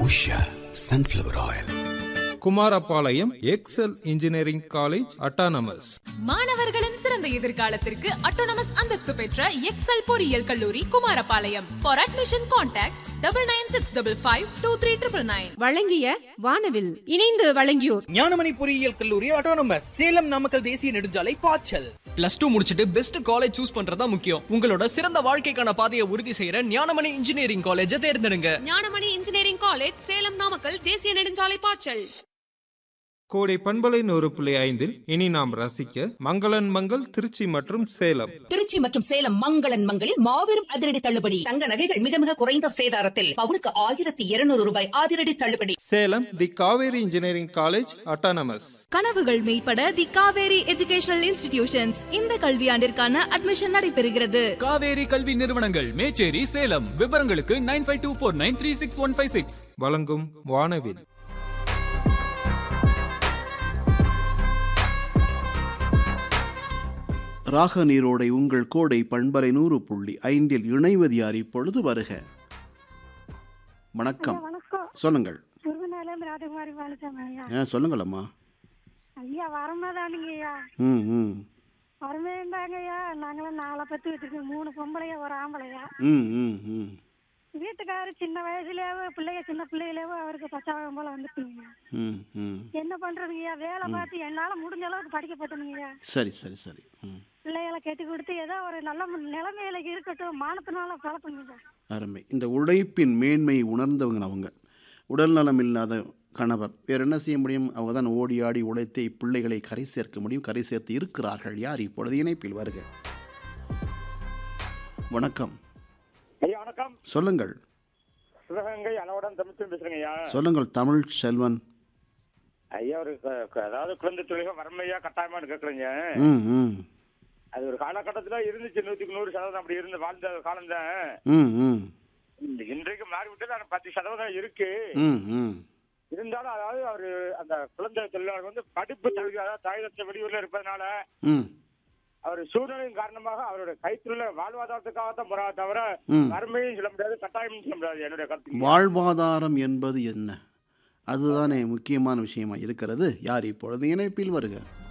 Usha sunflower oil Kumarapalayam Excel engineering college autonomous மாணவர்களின் சிறந்த எதிர்காலத்திற்கு அட்டோனமஸ் அந்தஸ்து பெற்ற எக்ஸல் பொறியியல் கல்லூரி Kumarapalayam for admission contact double nine six double five two three triple nine வழங்கிய வானவில் இணைந்து வழங்கியோர் ஞானமணி பொறியியல் கல்லூரி ஆட்டோனமஸ் சேலம் நாமக்கல் தேசிய நெடுஞ்சாலை பாய்ச்சல் பிளஸ் டூ முடிச்சுட்டு பெஸ்ட் காலேஜ் சூஸ் பண்றதா முக்கியம் உங்களோட சிறந்த வாழ்க்கைக்கான பாதையை உறுதி செய்யற ஞானமணி இன்ஜினியரிங் காலேஜை தேர்ந்தெடுங்க ஞானமணி இன்ஜினியரிங் காலேஜ் சேலம் நாமக்கல் தேசிய நெடுஞ்சாலை பாய்ச்சல் கோடை பண்பலை நூறு புள்ளி ஐந்தில் இனி நாம் ரசிக்க மங்களன் மங்கள் திருச்சி மற்றும் சேலம் திருச்சி மற்றும் சேலம் மங்களன் மங்களில் மாபெரும் அதிரடி தள்ளுபடி தங்க நகைகள் மிக மிக குறைந்த சேதாரத்தில் பவுனுக்கு ஆயிரத்தி இருநூறு ரூபாய் அதிரடி தள்ளுபடி Salem the Kaveri engineering college autonomous கனவுகள் மெய்ப்பட தி காவேரி எஜுகேஷனல் இன்ஸ்டிடியூஷன்ஸ் இந்த கல்வியாண்டிற்கான அட்மிஷன் நடைபெறுகிறது காவேரி கல்வி நிறுவனங்கள் மேச்சேரி சேலம் விவரங்களுக்கு nine five two four nine three six one five six வழங்கும் வானவில் ராக நீரோடை உங்கள் கோடை பண்பரை நூறு புள்ளி ஐந்தில் இணைவது யார் இப்பொழுது வருக வணக்கம் வணக்கம் சொல்லுங்கள் முருகனாலேருந்து ராஜகுமாரி பாலசாமி ஐயா ஏன் சொல்லுங்களம்மா ஐயா வரமாதானுங்க ஐயா ம் ம் வரமேண்டாங்க ஐயா நாங்களாம் நாளை பத்து வச்சிருக்கோம் மூணு பொம்பளையா ஒரு ஆம்பளையா ம் ம் ம் வீட்டுக்காரு சின்ன வயசுலயாவே பிள்ளைய சின்ன பிள்ளையிலேயே அவருக்கு பச்சாவகம் போல வந்துட்டீங்க ம் ம் என்ன பண்றதுங்க ஐயா வேலை பார்த்து என்னால முடிஞ்ச அளவுக்கு படிக்க போட்டனுங்க ஐயா சரி சரி சரி ம் பிள்ளைகளை கட்டி கொடுத்து ஏதோ ஒரு நல்ல மு- நிலைமையில இருக்கட்டும் மானத்தினால கலப்புங்க அருமை இந்த உழைப்பின் மேன்மையை உணர்ந்தவங்க அவங்க உடல் நலம் இல்லாத கணவர் வேற என்ன செய்ய முடியும் அவங்க தான் ஓடி ஆடி உழைத்து பிள்ளைகளை கரை சேர்க்க முடியும் கரை சேர்த்து இருக்கிறார்கள் யார் இப்பொழுது இணைப்பில் வருக வணக்கம் ஐயா வணக்கம் சொல்லுங்கள் சிவகங்கை அளவுடன் தமிழ்ச்சி பேசுறேங்க ஐயா சொல்லுங்கள் தமிழ் செல்வன் ஐயா ஒரு க- க- அதாவது குழந்தை தொழில்கள் வறுமையா கட்டாயமானு கேக்குறீங்க ம் ம் அது ஒரு காலகட்டத்துல இருந்துச்சு நூத்துக்கு நூறு சதவீதம் அப்படி இருந்து வாழ்ந்த காலம் தான் ம் ம் இன்றைக்கு மாறிவிட்டது ஆனா பத்து சதவீதம் இருக்கு ம் ம் இருந்தாலும் அதாவது அவரு அந்த குழந்தை தொழிலாளர் வந்து படிப்பு தகுதி அதாவது தாயகத்தை வெளியூர்ல இருப்பதனால ம் அவர் சூழ்நிலையின் காரணமாக அவருடைய கைத்தொழில வாழ்வாதாரத்துக்காக தான் போறா தவிர ம். வறுமையும் சொல்ல முடியாது கட்டாயமும் சொல்ல முடியாது என்னுடைய கருத்து வாழ்வாதாரம் என்பது என்ன அதுதானே முக்கியமான விஷயமா இருக்கிறது யார் இப்பொழுது இணைப்பில் வருக